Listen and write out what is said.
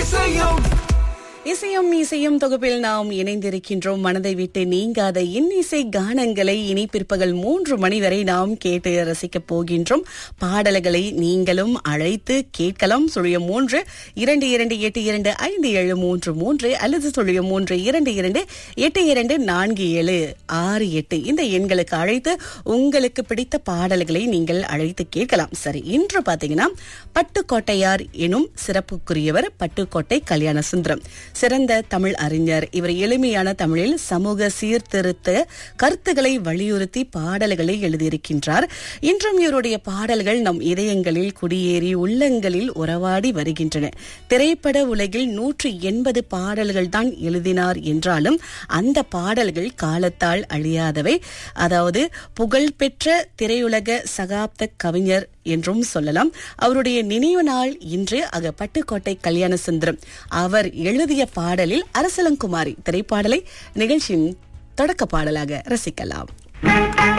இசையும் இசையும் இசையும் தொகுப்பில் நாம் இணைந்திருக்கின்றோம் மனதை விட்டு நீங்காத இன்னிசை கானங்களை இனி பிற்பகல் மூன்று மணி வரை நாம் கேட்டு ரசிக்கப் போகின்றோம் பாடல்களை நீங்களும் அழைத்து கேட்கலாம் சுழியம் மூன்று இரண்டு இரண்டு எட்டு இரண்டு ஐந்து ஏழு மூன்று மூன்று அல்லது சுழியம் மூன்று இரண்டு இரண்டு எட்டு இரண்டு நான்கு ஏழு ஆறு எட்டு இந்த எண்களுக்கு அழைத்து உங்களுக்கு பிடித்த பாடல்களை நீங்கள் அழைத்து கேட்கலாம் சரி இன்று பாத்தீங்கன்னா பட்டுக்கோட்டையார் எனும் சிறப்புக்குரியவர் பட்டுக்கோட்டை கல்யாண சுந்தரம் சிறந்த தமிழ் அறிஞர் இவர் எளிமையான தமிழில் சமூக சீர்திருத்த கருத்துக்களை வலியுறுத்தி பாடல்களை எழுதியிருக்கின்றார் இன்றும் இவருடைய பாடல்கள் நம் இதயங்களில் குடியேறி உள்ளங்களில் உறவாடி வருகின்றன திரைப்பட உலகில் நூற்றி எண்பது பாடல்கள் தான் எழுதினார் என்றாலும் அந்த பாடல்கள் காலத்தால் அழியாதவை அதாவது புகழ்பெற்ற திரையுலக சகாப்த கவிஞர் என்றும் சொல்லலாம் அவருடைய நினைவு நாள் இன்று அக பட்டுக்கோட்டை கல்யாண சுந்தரம் அவர் எழுதிய பாடலில் அரசலங்குமாரி திரைப்பாடலை நிகழ்ச்சியின் தொடக்க பாடலாக ரசிக்கலாம்